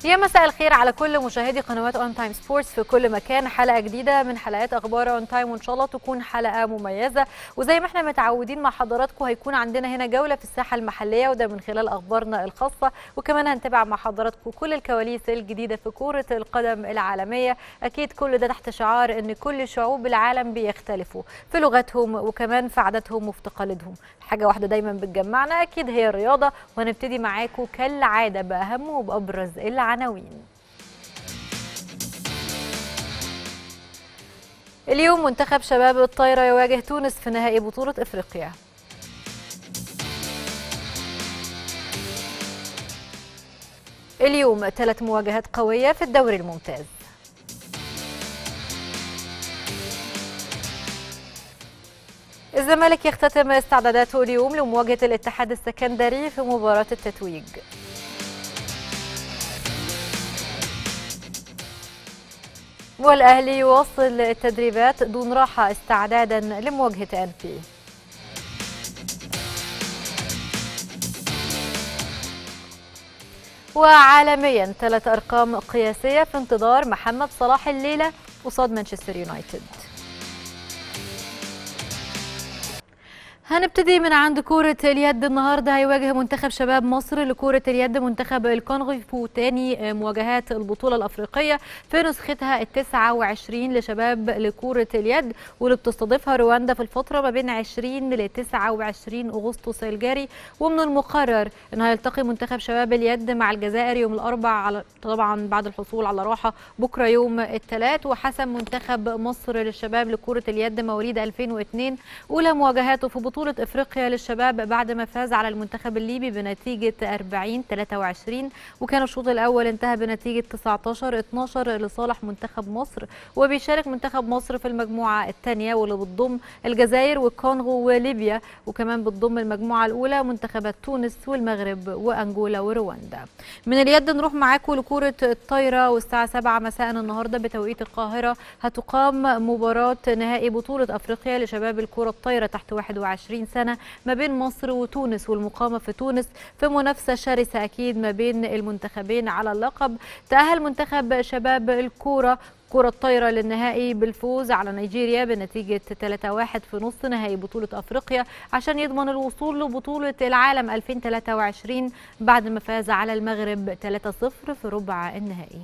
يا مساء الخير على كل مشاهدي قنوات اون تايم سبورتس في كل مكان حلقه جديده من حلقات اخبار اون تايم وان شاء الله تكون حلقه مميزه وزي ما احنا متعودين مع حضراتكم هيكون عندنا هنا جوله في الساحه المحليه وده من خلال اخبارنا الخاصه وكمان هنتابع مع حضراتكم كل الكواليس الجديده في كره القدم العالميه اكيد كل ده تحت شعار ان كل شعوب العالم بيختلفوا في لغتهم وكمان في عاداتهم وفي تقاليدهم حاجه واحده دايما بتجمعنا اكيد هي الرياضه وهنبتدي معاكم كالعاده باهم وبابرز العناوين اليوم منتخب شباب الطايرة يواجه تونس في نهائي بطولة افريقيا اليوم ثلاث مواجهات قوية في الدوري الممتاز الزمالك يختتم استعداداته اليوم لمواجهة الاتحاد السكندري في مباراة التتويج والأهلي يواصل التدريبات دون راحة استعدادا لمواجهة أنفي وعالميا ثلاث أرقام قياسية في انتظار محمد صلاح الليلة قصاد مانشستر يونايتد هنبتدي من عند كرة اليد النهارده هيواجه منتخب شباب مصر لكرة اليد منتخب الكونغو في تاني مواجهات البطولة الأفريقية في نسختها ال 29 لشباب لكرة اليد واللي بتستضيفها رواندا في الفترة ما بين 20 ل 29 أغسطس الجاري ومن المقرر أن هيلتقي منتخب شباب اليد مع الجزائر يوم الأربعاء على طبعا بعد الحصول على راحة بكرة يوم الثلاث وحسم منتخب مصر للشباب لكرة اليد مواليد 2002 أولى مواجهاته في بطولة افريقيا للشباب بعد ما فاز على المنتخب الليبي بنتيجة 40 23 وكان الشوط الاول انتهى بنتيجة 19 12 لصالح منتخب مصر وبيشارك منتخب مصر في المجموعة الثانية واللي بتضم الجزائر والكونغو وليبيا وكمان بتضم المجموعة الاولى منتخبات تونس والمغرب وانجولا ورواندا. من اليد نروح معاكم لكرة الطايرة والساعة 7 مساء النهارده بتوقيت القاهرة هتقام مباراة نهائي بطولة افريقيا لشباب الكرة الطايرة تحت 21 20 سنة ما بين مصر وتونس والمقامة في تونس في منافسة شرسة أكيد ما بين المنتخبين على اللقب تأهل منتخب شباب الكورة كرة الطايرة للنهائي بالفوز على نيجيريا بنتيجة 3-1 في نص نهائي بطولة أفريقيا عشان يضمن الوصول لبطولة العالم 2023 بعد ما فاز على المغرب 3-0 في ربع النهائي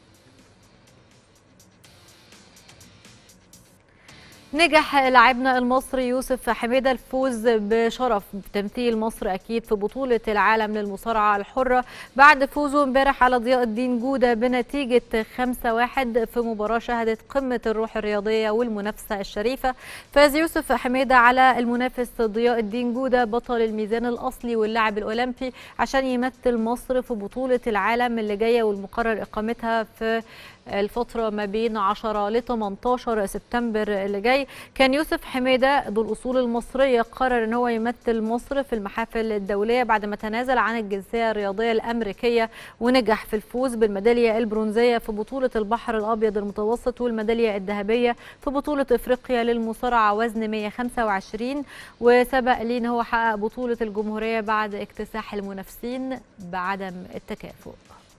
نجح لاعبنا المصري يوسف حميدة الفوز بشرف بتمثيل مصر أكيد في بطولة العالم للمصارعة الحرة بعد فوزه امبارح على ضياء الدين جودة بنتيجة 5-1 في مباراة شهدت قمة الروح الرياضية والمنافسة الشريفة فاز يوسف حميدة على المنافس ضياء الدين جودة بطل الميزان الأصلي واللاعب الأولمبي عشان يمثل مصر في بطولة العالم اللي جاية والمقرر إقامتها في الفترة ما بين 10 ل 18 سبتمبر اللي جاي كان يوسف حميدة ذو الأصول المصرية قرر أن هو يمثل مصر في المحافل الدولية بعد ما تنازل عن الجنسية الرياضية الأمريكية ونجح في الفوز بالميدالية البرونزية في بطولة البحر الأبيض المتوسط والميدالية الذهبية في بطولة إفريقيا للمصارعة وزن 125 وسبق ليه أن هو حقق بطولة الجمهورية بعد اكتساح المنافسين بعدم التكافؤ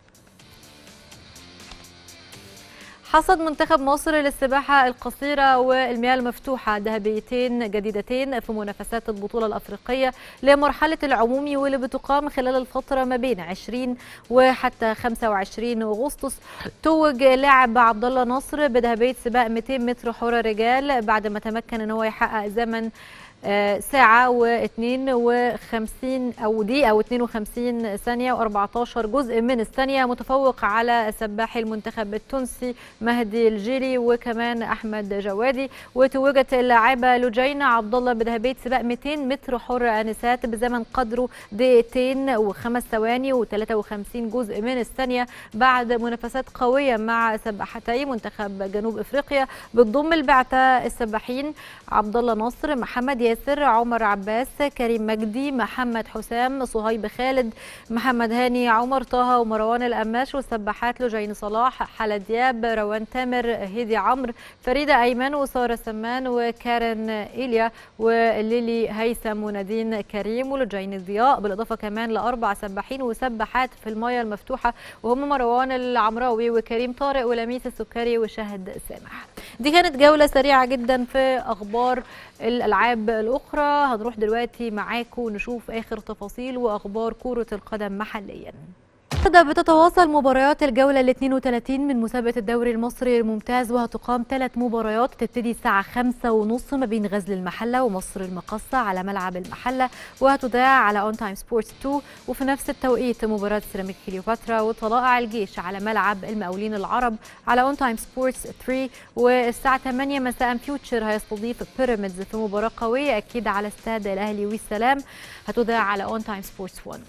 حصد منتخب مصر للسباحة القصيرة والمياه المفتوحة ذهبيتين جديدتين في منافسات البطولة الأفريقية لمرحلة العمومي واللي بتقام خلال الفترة ما بين 20 وحتى 25 أغسطس توج لاعب عبد الله نصر بذهبية سباق 200 متر حرة رجال بعد ما تمكن ان هو يحقق زمن ساعة و52 أو دقيقة و52 ثانية و14 جزء من الثانية متفوق على سباحي المنتخب التونسي مهدي الجيلي وكمان أحمد جوادي وتوجت اللاعبة لجينة عبد الله بذهبية سباق 200 متر حر آنسات بزمن قدره دقيقتين وخمس ثواني و53 جزء من الثانية بعد منافسات قوية مع سباحتي منتخب جنوب أفريقيا بتضم البعثة السباحين عبد الله نصر محمد ياسر عمر عباس كريم مجدي محمد حسام صهيب خالد محمد هاني عمر طه ومروان القماش والسباحات لجين صلاح حلا دياب روان تامر هيدي عمرو فريده ايمن وساره سمان وكارن ايليا وليلي هيثم ونادين كريم ولجين ضياء بالاضافه كمان لاربع سباحين وسباحات في المياه المفتوحه وهم مروان العمراوي وكريم طارق ولميس السكري وشهد سامح دي كانت جوله سريعه جدا في اخبار الالعاب الاخرى هنروح دلوقتي معاكم نشوف اخر تفاصيل واخبار كره القدم محليا النهارده بتتواصل مباريات الجولة ال 32 من مسابقة الدوري المصري الممتاز وهتقام ثلاث مباريات تبتدي الساعة 5 ونص ما بين غزل المحلة ومصر المقصة على ملعب المحلة وهتذاع على اون تايم سبورتس 2 وفي نفس التوقيت مباراة سيراميك كليوباترا وطلائع الجيش على ملعب المقاولين العرب على اون تايم سبورتس 3 والساعة 8 مساء فيوتشر هيستضيف بيراميدز في مباراة قوية أكيد على استاد الأهلي والسلام هتذاع على اون تايم سبورتس 1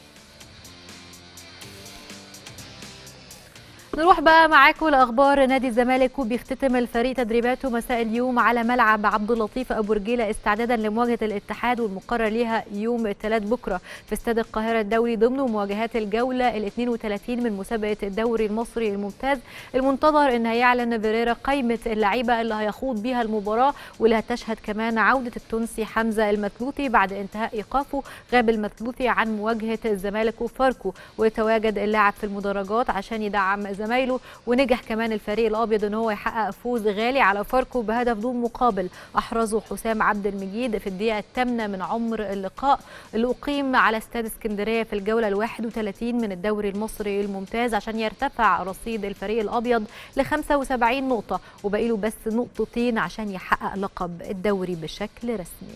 نروح بقى معاكم لاخبار نادي الزمالك وبيختتم الفريق تدريباته مساء اليوم على ملعب عبد اللطيف ابو رجيله استعدادا لمواجهه الاتحاد والمقرر ليها يوم الثلاث بكره في استاد القاهره الدولي ضمن مواجهات الجوله ال 32 من مسابقه الدوري المصري الممتاز المنتظر ان هيعلن فيريرا قائمه اللعيبه اللي هيخوض بيها المباراه واللي هتشهد كمان عوده التونسي حمزه المثلوثي بعد انتهاء ايقافه غاب المثلوثي عن مواجهه الزمالك وفاركو وتواجد اللاعب في المدرجات عشان يدعم زمايله ونجح كمان الفريق الابيض ان هو يحقق فوز غالي على فاركو بهدف دون مقابل احرزه حسام عبد المجيد في الدقيقه الثامنه من عمر اللقاء اللي اقيم على استاد اسكندريه في الجوله ال 31 من الدوري المصري الممتاز عشان يرتفع رصيد الفريق الابيض ل 75 نقطه وباقي له بس نقطتين عشان يحقق لقب الدوري بشكل رسمي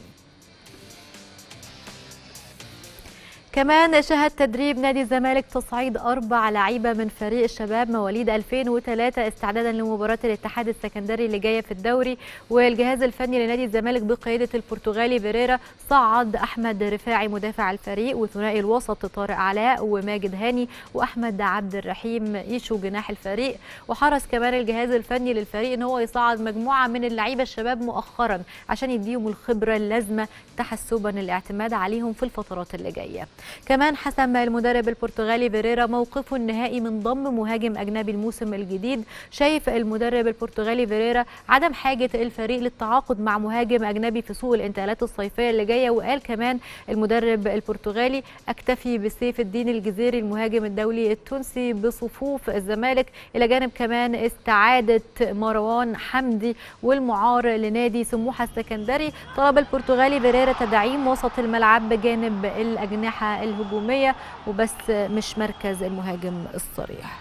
كمان شهد تدريب نادي الزمالك تصعيد أربع لعيبة من فريق الشباب مواليد 2003 استعدادا لمباراة الاتحاد السكندري اللي جاية في الدوري والجهاز الفني لنادي الزمالك بقيادة البرتغالي فيريرا صعد أحمد رفاعي مدافع الفريق وثنائي الوسط طارق علاء وماجد هاني وأحمد عبد الرحيم ايشو جناح الفريق وحرص كمان الجهاز الفني للفريق ان هو يصعد مجموعة من اللعيبة الشباب مؤخرا عشان يديهم الخبرة اللازمة تحسبا الاعتماد عليهم في الفترات اللي جايه كمان حسم المدرب البرتغالي فيريرا موقفه النهائي من ضم مهاجم اجنبي الموسم الجديد شايف المدرب البرتغالي فيريرا عدم حاجه الفريق للتعاقد مع مهاجم اجنبي في سوق الانتقالات الصيفيه اللي جايه وقال كمان المدرب البرتغالي اكتفي بسيف الدين الجزيري المهاجم الدولي التونسي بصفوف الزمالك الى جانب كمان استعاده مروان حمدي والمعار لنادي سموحه السكندري طلب البرتغالي فيريرا تدعيم وسط الملعب بجانب الاجنحه الهجوميه وبس مش مركز المهاجم الصريح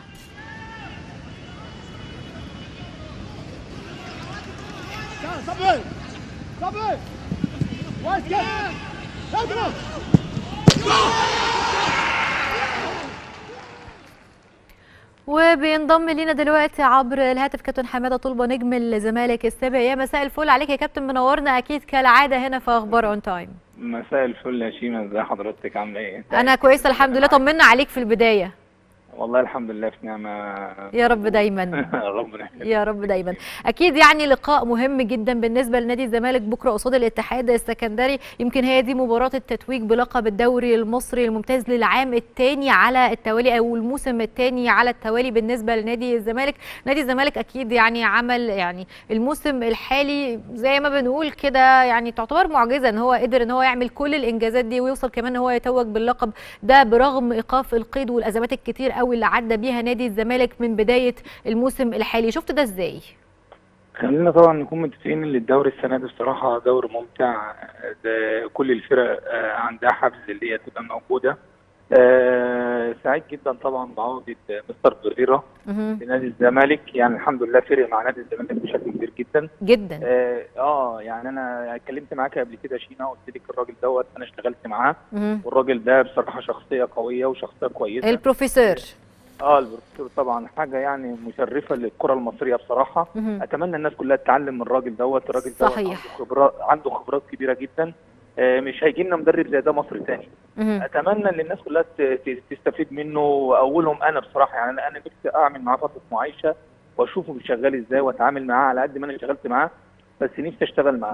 صبر صبر واسكت اضرب وبينضم لينا دلوقتي عبر الهاتف كابتن حماده طلبه نجم الزمالك السابق يا مساء الفل عليك يا كابتن منورنا اكيد كالعاده هنا في اخبار اون تايم مساء الفل يا شيماء ازي حضرتك عامله ايه؟ انا كويسه الحمد لله طمنا عليك في البدايه والله الحمد لله في نعمه يا رب دايما ربنا يخليك يا رب دايما اكيد يعني لقاء مهم جدا بالنسبه لنادي الزمالك بكره قصاد الاتحاد السكندري يمكن هي دي مباراه التتويج بلقب الدوري المصري الممتاز للعام الثاني على التوالي او الموسم الثاني على التوالي بالنسبه لنادي الزمالك نادي الزمالك اكيد يعني عمل يعني الموسم الحالي زي ما بنقول كده يعني تعتبر معجزه ان هو قدر ان هو يعمل كل الانجازات دي ويوصل كمان ان هو يتوج باللقب ده برغم ايقاف القيد والازمات الكتير قوي اللي عدى بيها نادي الزمالك من بدايه الموسم الحالي شفت ده ازاي خلينا طبعا نكون متفقين ان الدوري السنه دي بصراحه دوري ممتع ده كل الفرق آه، عندها حافز اللي هي تبقى موجوده آه، سعيد جدا طبعا بعوده مستر فيريرا مهم. لنادي الزمالك يعني الحمد لله فرق مع نادي الزمالك بشكل كبير جدا جدا اه آه، يعني انا اتكلمت معاك قبل كده شينا قلت لك الراجل دوت انا اشتغلت معاه مهم. والراجل ده بصراحه شخصيه قويه وشخصيه كويسه البروفيسور اه البروفيسور طبعا حاجه يعني مشرفه للكره المصريه بصراحه مهم. اتمنى الناس كلها تتعلم من الراجل دوت الراجل دوت صحيح. عنده خبرات عنده خبرات كبيره جدا آه، مش هيجي لنا مدرب زي ده مصر تاني مهم. اتمنى ان الناس كلها ت- ت- تستفيد منه اولهم انا بصراحه يعني انا أنا نفسي اعمل معاه فتره معايشه واشوفه شغال ازاي واتعامل معاه على قد ما انا اشتغلت معاه بس نفسي اشتغل معاه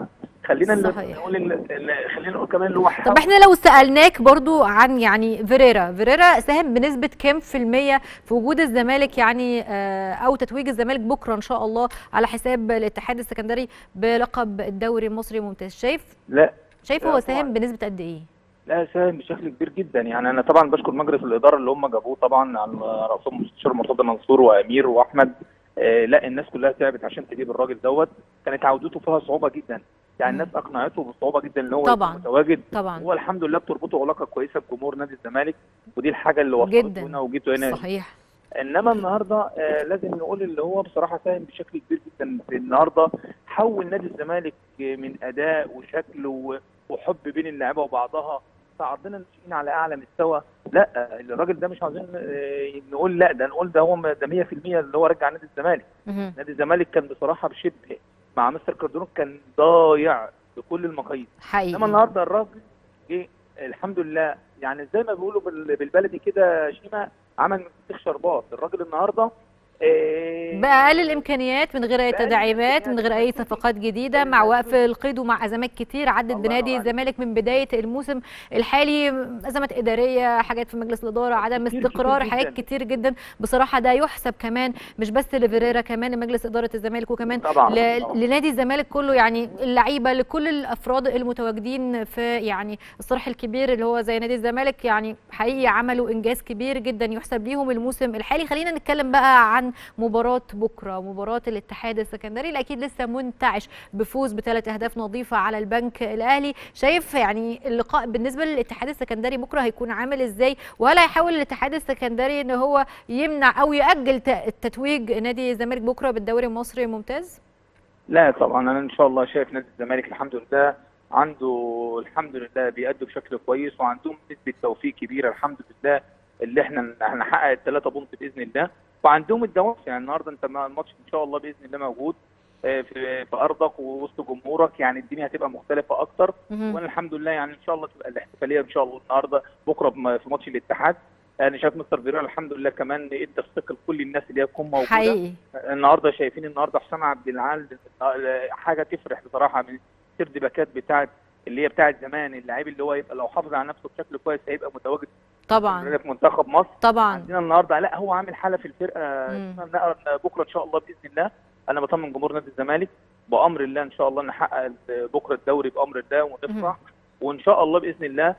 خلينا ن- صحيح. نقول ال- ال- خلينا نقول كمان اللي هو طب حاول احنا لو سألناك برضو عن يعني فيريرا فيريرا ساهم بنسبة كام في المية في وجود الزمالك يعني آه، او تتويج الزمالك بكرة ان شاء الله على حساب الاتحاد السكندري بلقب الدوري المصري ممتاز شايف لا شايف لا هو طبعاً. ساهم بنسبة قد ايه لا ساهم بشكل كبير جدا يعني انا طبعا بشكر مجلس الاداره اللي هم جابوه طبعا على راسهم المستشار مرتضى منصور وامير واحمد آه لا الناس كلها تعبت عشان تجيب الراجل دوت كانت عودته فيها صعوبه جدا يعني الناس اقنعته بصعوبه جدا ان هو يبقى طبعاً. متواجد طبعا هو الحمد لله بتربطه علاقه كويسه بجمهور نادي الزمالك ودي الحاجه اللي جداً. وصلته هنا وجيته هنا صحيح انما النهارده آه لازم نقول اللي هو بصراحه ساهم بشكل كبير جدا في النهارده حول نادي الزمالك آه، من اداء وشكل و- وحب بين اللعيبه وبعضها صعد لنا الناشئين على اعلى مستوى لا آه، الراجل ده مش عاوزين آه، نقول لا ده نقول ده هو م- ده 100% اللي هو رجع نادي الزمالك مهم. نادي الزمالك كان بصراحه بشبه مع مستر كاردونو كان ضايع بكل المقاييس انما حقيقي النهارده الراجل جه الحمد لله يعني زي ما بيقولوا بال- بالبلدي كده شيما عمل من فسيخ شربات الراجل النهارده آه، بأقل الإمكانيات من غير أي بأقل تدعيمات من غير أي الإمكانيات. صفقات جديدة أيوة. مع وقف القيد ومع أزمات كتير عدت الله بنادي ينور عليك. الزمالك من بداية الموسم الحالي أزمات إدارية حاجات في مجلس الإدارة عدم كتير- استقرار كتير حاجات جداً. كتير جدا بصراحة ده يحسب كمان مش بس لفيريرا كمان لمجلس إدارة الزمالك وكمان طبعا ل- طبعاً. لنادي الزمالك كله يعني اللعيبه لكل الافراد المتواجدين في يعني الصرح الكبير اللي هو زي نادي الزمالك يعني حقيقي عملوا انجاز كبير جدا يحسب ليهم الموسم الحالي خلينا نتكلم بقى عن مباراه بكره مباراه الاتحاد السكندري اللي اكيد لسه منتعش بفوز بثلاث اهداف نظيفه على البنك الاهلي شايف يعني اللقاء بالنسبه للاتحاد السكندري بكره هيكون عامل ازاي وهل هيحاول الاتحاد السكندري ان هو يمنع او ياجل ت- تتويج نادي الزمالك بكره بالدوري المصري الممتاز لا طبعا انا ان شاء الله شايف نادي الزمالك الحمد لله عنده الحمد لله بيأدوا بشكل كويس وعندهم نسبه توفيق كبيره الحمد لله اللي احنا هنحقق الثلاثه بونت باذن الله وعندهم الدوافع يعني النهارده انت مع الماتش ان شاء الله باذن الله موجود آه، في في ارضك ووسط جمهورك يعني الدنيا هتبقى مختلفه اكتر مهم. وانا الحمد لله يعني ان شاء الله تبقى الاحتفاليه ان شاء الله النهارده بكره بم- في ماتش الاتحاد انا شايف مستر فيرا الحمد لله كمان ادى الثقه لكل الناس اللي هي تكون موجوده حقيقي النهارده شايفين النهارده حسام عبد العال حاجه تفرح بصراحه من سرد باكات بتاعت اللي هي بتاعت زمان اللعيب اللي هو يبقى لو حافظ على نفسه بشكل كويس هيبقى متواجد طبعا في منتخب مصر طبعا عندنا النهارده لا هو عامل حاله في الفرقه مم. اسمها بكره ان شاء الله باذن الله انا بطمن جمهور نادي الزمالك بامر الله ان شاء الله نحقق بكره الدوري بامر الله ونفرح وان شاء الله باذن الله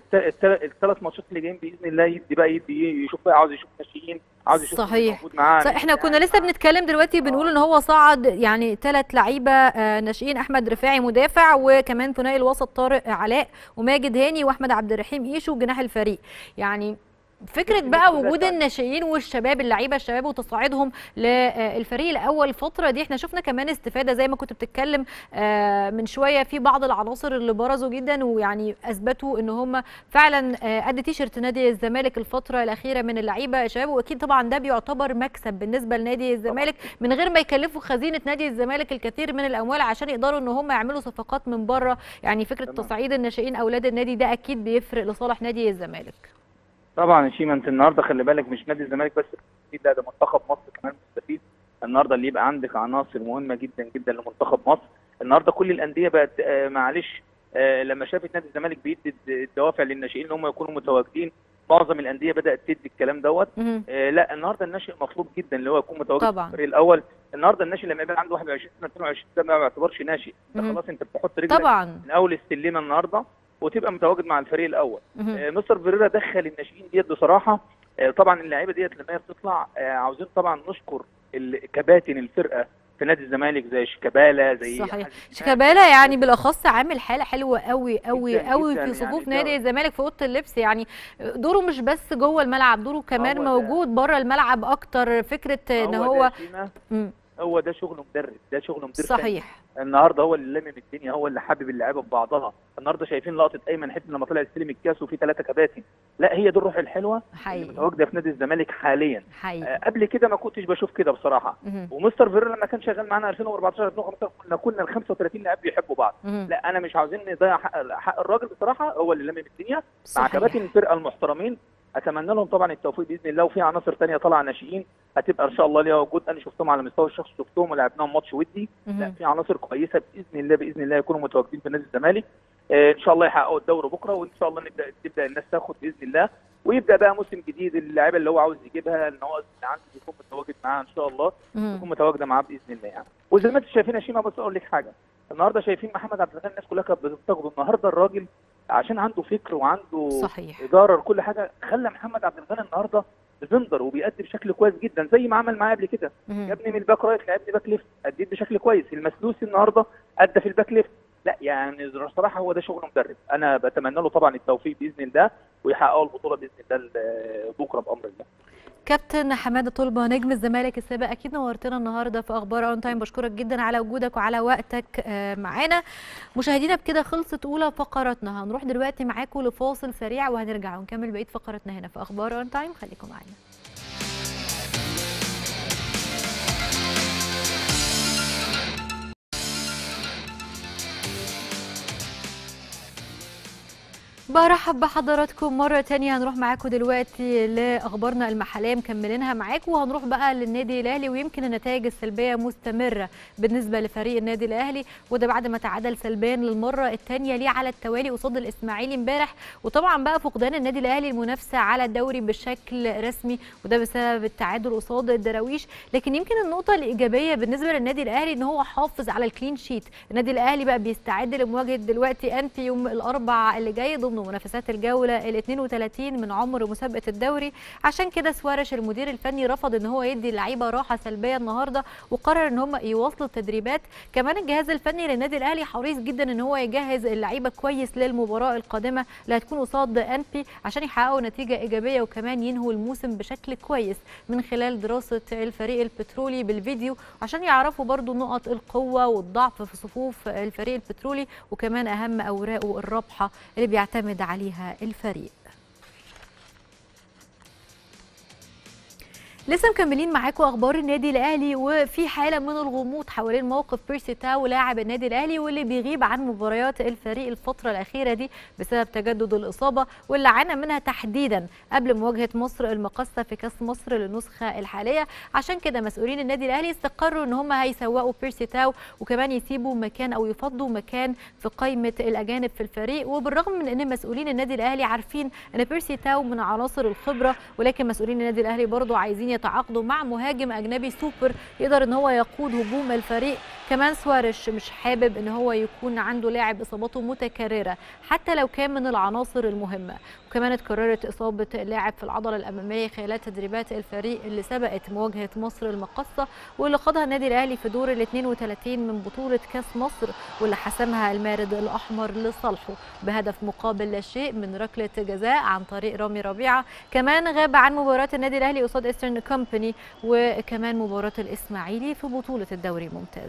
الثلاث ماتشات اللي جايين باذن الله يدي بقى يدي يشوف بقى عاوز يشوف ناشئين عاوز يشوف مين صحيح. موجود معاه صح احنا كنا لسه بنتكلم دلوقتي بنقول ان هو صعد يعني ثلاث لعيبه آه، ناشئين احمد رفاعي مدافع وكمان ثنائي الوسط طارق علاء وماجد هاني واحمد عبد الرحيم ايشو جناح الفريق يعني فكره بقى وجود الناشئين والشباب اللعيبه الشباب وتصعيدهم للفريق الاول الفتره دي احنا شفنا كمان استفاده زي ما كنت بتتكلم آه، من شويه في بعض العناصر اللي برزوا جدا ويعني اثبتوا ان هم فعلا آه، قد تيشرت نادي الزمالك الفتره الاخيره من اللعيبه الشباب واكيد طبعا ده بيعتبر مكسب بالنسبه لنادي الزمالك من غير ما يكلفوا خزينه نادي الزمالك الكثير من الاموال عشان يقدروا ان هم يعملوا صفقات من بره يعني فكره تمام. تصعيد الناشئين اولاد النادي ده اكيد بيفرق لصالح نادي الزمالك طبعا يا شيما انت النهارده خلي بالك مش نادي الزمالك بس مستفيد لا ده منتخب مصر كمان مستفيد النهارده اللي يبقى عندك عناصر مهمه جدا جدا لمنتخب مصر النهارده كل الانديه بقت آه، معلش آه، لما شافت نادي الزمالك بيدي الدوافع للناشئين ان هم يكونوا متواجدين معظم الانديه بدات تدي الكلام دوت مهم. آه، لا النهارده الناشئ مطلوب جدا اللي هو يكون متواجد طبعا. في الفريق الاول النهارده الناشئ لما يبقى عنده 21 سنه 22 سنه ما بيعتبرش ناشئ انت مم. خلاص انت بتحط رجلك طبعا من اول السلمه النهارده وتبقى متواجد مع الفريق الاول مهم. آه، مستر فيريرا دخل الناشئين ديت بصراحه آه، طبعا اللعيبه ديت لما هي بتطلع آه، عاوزين طبعا نشكر ال- كباتن الفرقه في نادي الزمالك زي شيكابالا زي صحيح حازم شيكابالا يعني بالاخص عامل حاله حلوه قوي قوي جداً قوي جداً في صفوف يعني نادي ده- الزمالك في اوضه اللبس يعني دوره مش بس جوه الملعب دوره كمان هو ده. موجود بره الملعب اكتر فكره ان ده هو شيما، مم، هو ده شغل مدرب ده شغل مدرب فني. صحيح النهارده هو اللي لمم الدنيا هو اللي حابب اللعيبه ببعضها النهارده شايفين لقطه ايمن حسن لما طلع يستلم الكاس وفي ثلاثه كباتن لا هي دي الروح الحلوه اللي حقيقي متواجده في نادي الزمالك حاليا حقيقي آه، قبل كده ما كنتش بشوف كده بصراحه مهم، ومستر فيريرا لما كان شغال معانا 2014 2015 كنا كنا ال 35 لاعب بيحبوا بعض مهم. لا انا مش عاوزين نضيع حق حق الراجل بصراحه هو اللي لمم الدنيا مع صحيح. كباتن الفرقه المحترمين اتمنى لهم طبعا التوفيق باذن الله وفي عناصر ثانيه طالعه ناشئين هتبقى ان شاء الله ليها وجود انا شفتهم على مستوى الشخص شفتهم ولعبناهم ماتش ودي لا مهم. في عناصر كويسه باذن الله باذن الله يكونوا متواجدين في نادي الزمالك آه، ان شاء الله يحققوا الدوري بكره وان شاء الله نبدا تبدا الناس تاخد باذن الله ويبدا بقى موسم جديد اللعيبه اللي هو عاوز يجيبها النواقص اللي عنده يكون متواجد معاها ان شاء الله مهم. تكون متواجده معاه باذن الله يعني وزي ما انتم شايفين يا شيماء بس اقول لك حاجه النهارده شايفين محمد عبد الغني الناس كلها كانت بتنتقده النهارده الراجل عشان عنده فكر وعنده صحيح اداره لكل حاجه خلى محمد عبد الغني النهارده ديفندر وبيأدي بشكل كويس جدا زي ما عمل معاه قبل كده يا مهم. ابني من الباك رايت لعبني باك ليفت اديت بشكل كويس المسلوسي النهارده ادى في الباك ليفت لا يعني الصراحه هو ده شغل مدرب انا بتمنى له طبعا التوفيق باذن الله ويحققوا البطوله باذن الله ال- بكره بامر الله كابتن حماده طلبه نجم الزمالك السابق اكيد نورتنا النهارده في اخبار اون تايم بشكرك جدا على وجودك وعلى وقتك آه، معانا مشاهدينا بكده خلصت اولى فقراتنا هنروح دلوقتي معاكم لفاصل سريع وهنرجع ونكمل بقيه فقراتنا هنا في اخبار اون تايم خليكم معانا برحب بحضراتكم مرة تانية هنروح معاكم دلوقتي لأخبارنا المحلية مكملينها معاكم وهنروح بقى للنادي الأهلي ويمكن النتائج السلبية مستمرة بالنسبة لفريق النادي الأهلي وده بعد ما تعادل سلبيا للمرة الثانية ليه على التوالي قصاد الإسماعيلي امبارح وطبعا بقى فقدان النادي الأهلي المنافسة على الدوري بشكل رسمي وده بسبب التعادل قصاد الدراويش لكن يمكن النقطة الإيجابية بالنسبة للنادي الأهلي إن هو حافظ على الكلين شيت النادي الأهلي بقى بيستعد لمواجهة دلوقتي أنفي يوم الأربع اللي جاي ضمن منافسات الجولة ال 32 من عمر مسابقة الدوري عشان كده سوارش المدير الفني رفض ان هو يدي اللعيبه راحه سلبيه النهارده وقرر ان هم يواصلوا التدريبات كمان الجهاز الفني للنادي الاهلي حريص جدا ان هو يجهز اللعيبه كويس للمباراه القادمه اللي هتكون قصاد انبي عشان يحققوا نتيجه ايجابيه وكمان ينهوا الموسم بشكل كويس من خلال دراسه الفريق البترولي بالفيديو عشان يعرفوا برضو نقط القوه والضعف في صفوف الفريق البترولي وكمان اهم اوراقه الرابحه اللي بيعتمد عليها الفريق لسه مكملين معاكم اخبار النادي الاهلي وفي حاله من الغموض حوالين موقف بيرسي تاو لاعب النادي الاهلي واللي بيغيب عن مباريات الفريق الفتره الاخيره دي بسبب تجدد الاصابه واللي عانى منها تحديدا قبل مواجهه مصر المقصه في كاس مصر للنسخه الحاليه عشان كده مسؤولين النادي الاهلي استقروا ان هم هيسوقوا بيرسي تاو وكمان يسيبوا مكان او يفضوا مكان في قائمه الاجانب في الفريق وبالرغم من ان مسؤولين النادي الاهلي عارفين ان بيرسي تاو من عناصر الخبره ولكن مسؤولين النادي الاهلي برضو عايزين يتعاقدوا مع مهاجم اجنبي سوبر يقدر ان هو يقود هجوم الفريق كمان سوارش مش حابب ان هو يكون عنده لاعب اصاباته متكرره حتى لو كان من العناصر المهمه وكمان اتكررت اصابه اللاعب في العضله الاماميه خلال تدريبات الفريق اللي سبقت مواجهه مصر المقصه واللي خاضها النادي الاهلي في دور ال 32 من بطوله كاس مصر واللي حسمها المارد الاحمر لصالحه بهدف مقابل لا شيء من ركله جزاء عن طريق رامي ربيعه كمان غاب عن مباراه النادي الاهلي قصاد ايسترن كومباني وكمان مباراه الاسماعيلي في بطوله الدوري الممتاز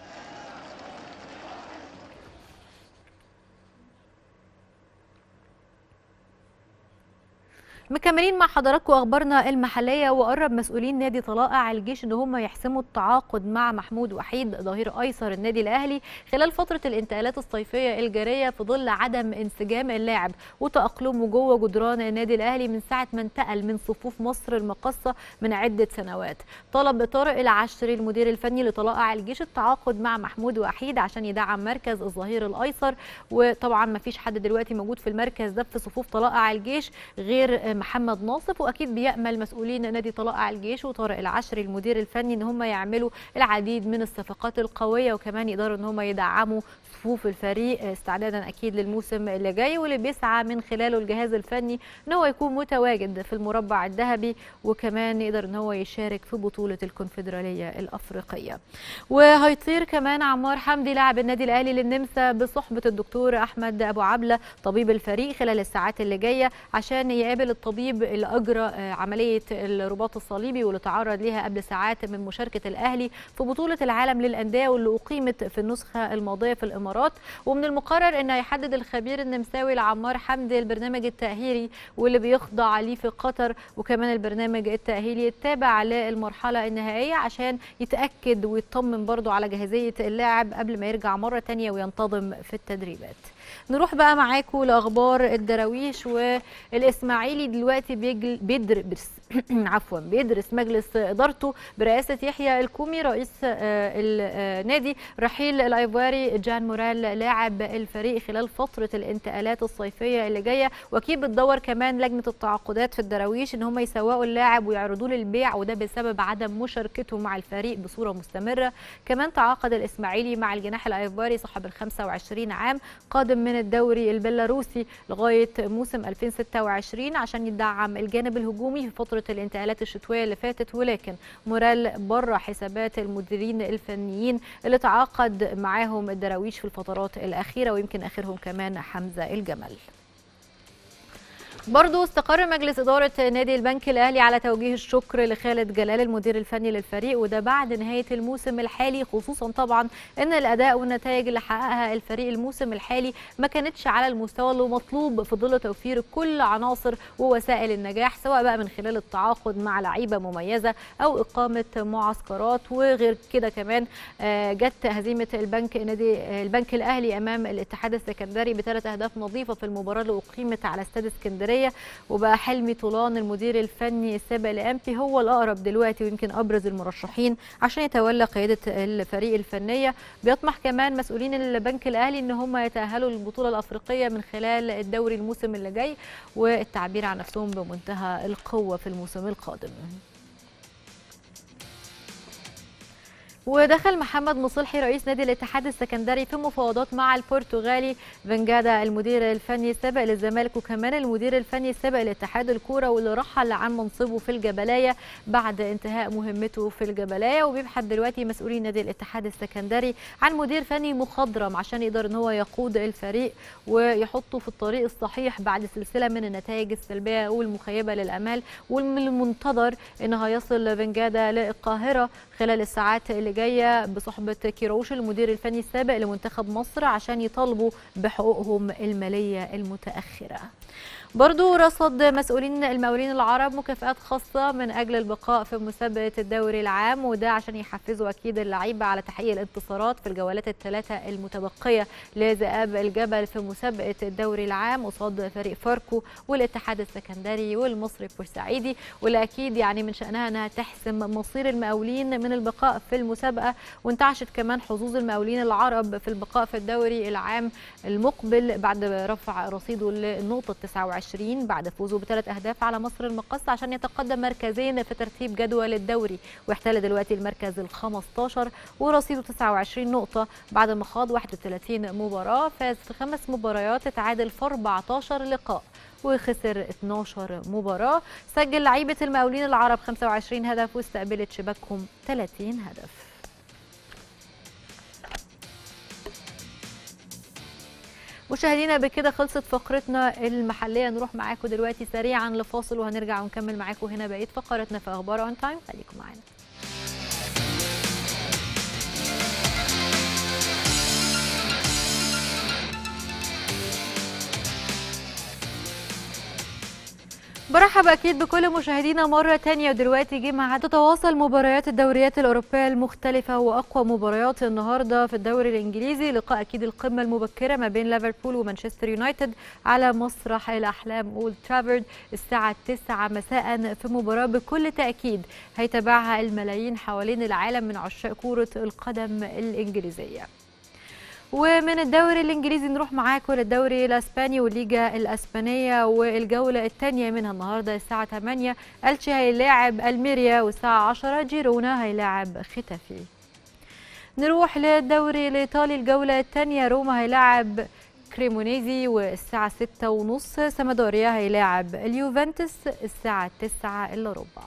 مكملين مع حضراتكم اخبارنا المحليه وقرب مسؤولين نادي طلائع الجيش ان هم يحسموا التعاقد مع محمود وحيد ظهير ايسر النادي الاهلي خلال فتره الانتقالات الصيفيه الجاريه في ظل عدم انسجام اللاعب وتاقلمه جوه جدران النادي الاهلي من ساعه ما انتقل من صفوف مصر المقصه من عده سنوات طلب طارق العشري المدير الفني لطلائع الجيش التعاقد مع محمود وحيد عشان يدعم مركز الظهير الايسر وطبعا ما فيش حد دلوقتي موجود في المركز ده في صفوف طلائع الجيش غير محمد ناصف واكيد بيامل مسؤولين نادي طلائع الجيش وطارق العشري المدير الفني ان هم يعملوا العديد من الصفقات القويه وكمان يقدروا ان هم يدعموا صفوف الفريق استعدادا اكيد للموسم اللي جاي واللي بيسعى من خلاله الجهاز الفني ان هو يكون متواجد في المربع الذهبي وكمان يقدر ان هو يشارك في بطوله الكونفدراليه الافريقيه وهيطير كمان عمار حمدي لاعب النادي الاهلي للنمسا بصحبه الدكتور احمد ابو عبله طبيب الفريق خلال الساعات اللي جايه عشان يقابل الطبيب اللي اجرى عمليه الرباط الصليبي واللي تعرض ليها قبل ساعات من مشاركه الاهلي في بطوله العالم للانديه واللي اقيمت في النسخه الماضيه في الامارات ومن المقرر ان يحدد الخبير النمساوي لعمار حمدي البرنامج التاهيلي واللي بيخضع ليه في قطر وكمان البرنامج التاهيلي التابع للمرحله النهائيه عشان يتاكد ويطمن برضه على جاهزيه اللاعب قبل ما يرجع مره ثانيه وينتظم في التدريبات نروح بقى معاكم لاخبار الدراويش والاسماعيلي دلوقتي بيجل بيدرس عفوا بيدرس مجلس ادارته برئاسه يحيى الكومي رئيس آه، النادي رحيل الايفواري جان مورال لاعب الفريق خلال فتره الانتقالات الصيفيه اللي جايه واكيد بتدور كمان لجنه التعاقدات في الدراويش ان هم يسوقوا اللاعب ويعرضوه للبيع وده بسبب عدم مشاركته مع الفريق بصوره مستمره كمان تعاقد الاسماعيلي مع الجناح الايفواري صاحب ال 25 عام قادم من الدوري البيلاروسي لغايه موسم 2026 عشان يدعم الجانب الهجومي في فتره الانتقالات الشتويه اللي فاتت ولكن مورال بره حسابات المديرين الفنيين اللي تعاقد معاهم الدراويش في الفترات الاخيره ويمكن اخرهم كمان حمزه الجمل برضو استقر مجلس إدارة نادي البنك الأهلي على توجيه الشكر لخالد جلال المدير الفني للفريق وده بعد نهاية الموسم الحالي خصوصا طبعا أن الأداء والنتائج اللي حققها الفريق الموسم الحالي ما كانتش على المستوى اللي مطلوب في ظل توفير كل عناصر ووسائل النجاح سواء بقى من خلال التعاقد مع لعيبة مميزة أو إقامة معسكرات وغير كده كمان آه، جت هزيمة البنك نادي البنك الأهلي أمام الاتحاد السكندري بثلاث أهداف نظيفة في المباراة اللي أقيمت على استاد اسكندرية وبقى حلمي طولان المدير الفني السابق لامبي هو الاقرب دلوقتي ويمكن ابرز المرشحين عشان يتولى قياده الفريق الفنيه بيطمح كمان مسؤولين البنك الاهلي ان هم يتاهلوا للبطوله الافريقيه من خلال الدوري الموسم اللي جاي والتعبير عن نفسهم بمنتهى القوه في الموسم القادم ودخل محمد مصلحي رئيس نادي الاتحاد السكندري في مفاوضات مع البرتغالي فنجادا المدير الفني السابق للزمالك وكمان المدير الفني السابق لاتحاد الكوره واللي رحل عن منصبه في الجبلايه بعد انتهاء مهمته في الجبلايه وبيبحث دلوقتي مسؤولين نادي الاتحاد السكندري عن مدير فني مخضرم عشان يقدر ان هو يقود الفريق ويحطه في الطريق الصحيح بعد سلسله من النتائج السلبيه والمخيبه للامال ومن المنتظر انها يصل فنجادا للقاهره خلال الساعات اللي جايه بصحبه كيروش المدير الفني السابق لمنتخب مصر عشان يطالبوا بحقوقهم الماليه المتاخره. برضو رصد مسؤولين المقاولين العرب مكافآت خاصة من أجل البقاء في مسابقة الدوري العام وده عشان يحفزوا أكيد اللعيبة على تحقيق الانتصارات في الجولات الثلاثة المتبقية لذئاب الجبل في مسابقة الدوري العام قصاد فريق فاركو والاتحاد السكندري والمصري البورسعيدي واللي أكيد يعني من شأنها أنها تحسم مصير المقاولين من البقاء في المسابقة وانتعشت كمان حظوظ المقاولين العرب في البقاء في الدوري العام المقبل بعد رفع رصيده للنقطة 29 بعد فوزه بثلاث أهداف على مصر المقص عشان يتقدم مركزين في ترتيب جدول الدوري واحتل دلوقتي المركز ال 15 ورصيده 29 نقطة بعد ما خاض 31 مباراة فاز في خمس مباريات اتعادل في 14 لقاء وخسر 12 مباراة سجل لعيبة المقاولين العرب 25 هدف واستقبلت شباكهم 30 هدف مشاهدينا بكده خلصت فقرتنا المحليه نروح معاكم دلوقتي سريعا لفاصل وهنرجع ونكمل معاكم هنا بقيه فقراتنا في اخبار اون تايم خليكم معانا برحب اكيد بكل مشاهدينا مره تانية ودلوقتي جه مع تتواصل مباريات الدوريات الاوروبيه المختلفه واقوى مباريات النهارده في الدوري الانجليزي لقاء اكيد القمه المبكره ما بين ليفربول ومانشستر يونايتد على مسرح الاحلام اولد ترافورد الساعه 9 مساء في مباراه بكل تاكيد هيتابعها الملايين حوالين العالم من عشاق كره القدم الانجليزيه ومن الدوري الانجليزي نروح معاكم للدوري الاسباني والليجا الاسبانيه والجوله الثانيه منها النهارده الساعه 8 التشي هيلاعب الميريا والساعه 10 جيرونا هيلاعب ختافي نروح للدوري الايطالي الجوله الثانيه روما هيلاعب كريمونيزي والساعة 6 ونص سامادوريا هيلاعب اليوفنتوس الساعة 9 إلا ربع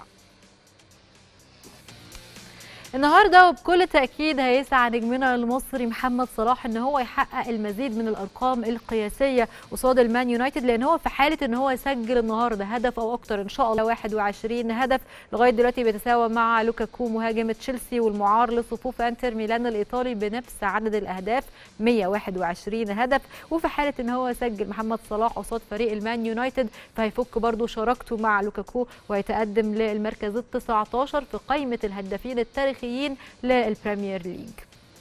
النهارده وبكل تاكيد هيسعى نجمنا المصري محمد صلاح ان هو يحقق المزيد من الارقام القياسيه قصاد المان يونايتد لان هو في حاله ان هو يسجل النهارده هدف او اكتر ان شاء الله 21 هدف لغايه دلوقتي بيتساوى مع لوكاكو مهاجم تشيلسي والمعار لصفوف انتر ميلان الايطالي بنفس عدد الاهداف 121 هدف وفي حاله ان هو يسجل محمد صلاح قصاد فريق المان يونايتد فهيفك برضه شراكته مع لوكاكو ويتقدم للمركز ال 19 في قائمه الهدافين التاريخيين للبريمير ليج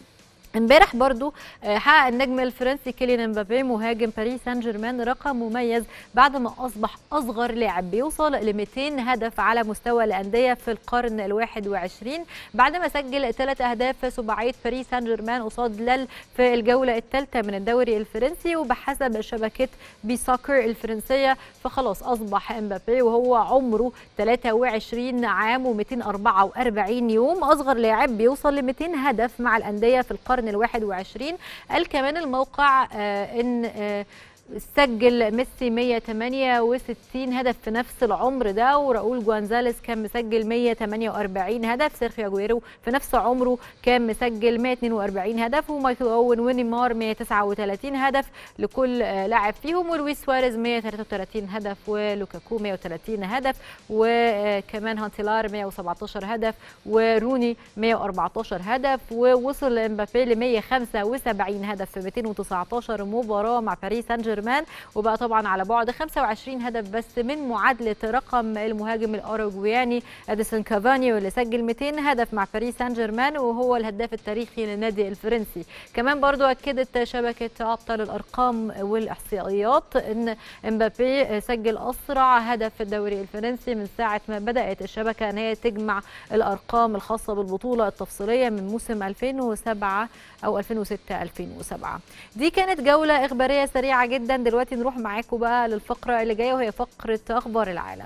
امبارح برضو حقق النجم الفرنسي كيليان امبابي مهاجم باريس سان جيرمان رقم مميز بعد ما اصبح اصغر لاعب بيوصل ل 200 هدف على مستوى الانديه في القرن ال 21 بعد ما سجل ثلاث اهداف في سباعيه باريس سان جيرمان قصاد لل في الجوله الثالثه من الدوري الفرنسي وبحسب شبكه بي سوكر الفرنسيه فخلاص اصبح امبابي وهو عمره 23 عام و244 يوم اصغر لاعب بيوصل ل 200 هدف مع الانديه في القرن القرن ال 21 قال كمان الموقع آه ان آه سجل ميسي 168 هدف في نفس العمر ده وراؤول جوانزاليس كان مسجل 148 هدف سيرخيو اجويرو في نفس عمره كان مسجل 142 هدف ومايكل اوين ونيمار 139 هدف لكل لاعب فيهم ولويس سواريز 133 هدف ولوكاكو 130 هدف وكمان هانتيلار 117 هدف وروني 114 هدف ووصل امبابي ل 175 هدف في 219 مباراه مع باريس سان جيرمان وبقى طبعا على بعد 25 هدف بس من معادله رقم المهاجم الاوروجواني اديسون كافاني واللي سجل 200 هدف مع باريس سان جيرمان وهو الهداف التاريخي للنادي الفرنسي كمان برضو اكدت شبكه ابطال الارقام والاحصائيات ان امبابي سجل اسرع هدف في الدوري الفرنسي من ساعه ما بدات الشبكه ان هي تجمع الارقام الخاصه بالبطوله التفصيليه من موسم 2007 او 2006 2007 دي كانت جوله اخباريه سريعه جدا دلوقتي نروح معاكم بقى للفقره اللي جايه وهي فقره اخبار العالم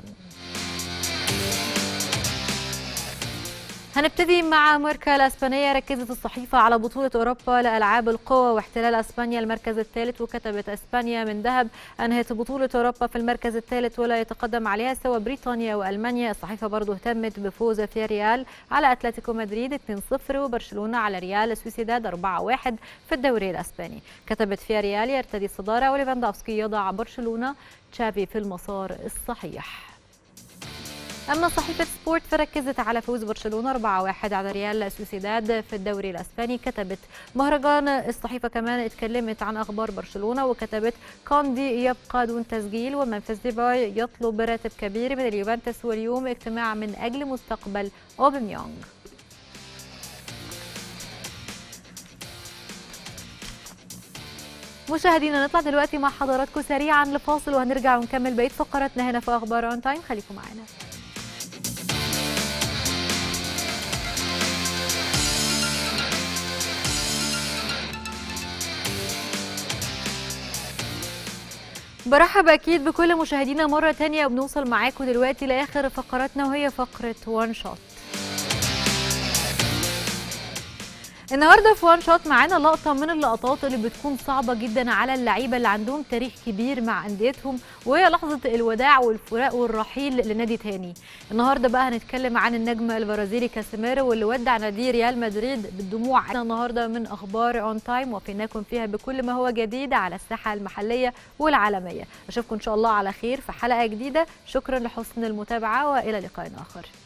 هنبتدي مع ماركا الاسبانيه ركزت الصحيفه على بطوله اوروبا لالعاب القوى واحتلال اسبانيا المركز الثالث وكتبت اسبانيا من ذهب انهت بطوله اوروبا في المركز الثالث ولا يتقدم عليها سوى بريطانيا والمانيا الصحيفه برضو اهتمت بفوز فياريال على اتلتيكو مدريد 2-0 وبرشلونه على ريال سويسيداد 4-1 في الدوري الاسباني كتبت فياريال يرتدي الصداره وليفاندوفسكي يضع برشلونه تشافي في المسار الصحيح اما صحيفه سبورت فركزت على فوز برشلونه 4-1 على ريال سوسيداد في الدوري الاسباني كتبت مهرجان الصحيفه كمان اتكلمت عن اخبار برشلونه وكتبت كوندي يبقى دون تسجيل ومنفذ ديباي يطلب راتب كبير من اليوفنتوس واليوم اجتماع من اجل مستقبل اوباميونج مشاهدينا نطلع دلوقتي مع حضراتكم سريعا لفاصل وهنرجع ونكمل بقيه فقراتنا هنا في اخبار اون تايم خليكم معانا برحب اكيد بكل مشاهدينا مره تانية وبنوصل معاكم دلوقتي لاخر فقراتنا وهي فقره وان شوت النهارده في وان شوت معانا لقطه من اللقطات اللي بتكون صعبه جدا على اللعيبه اللي عندهم تاريخ كبير مع انديتهم وهي لحظه الوداع والفراق والرحيل لنادي تاني النهارده بقى هنتكلم عن النجم البرازيلي كاسيميرو واللي ودع نادي ريال مدريد بالدموع النهارده من اخبار اون تايم وفيناكم فيها بكل ما هو جديد على الساحه المحليه والعالميه اشوفكم ان شاء الله على خير في حلقه جديده شكرا لحسن المتابعه والى لقاء اخر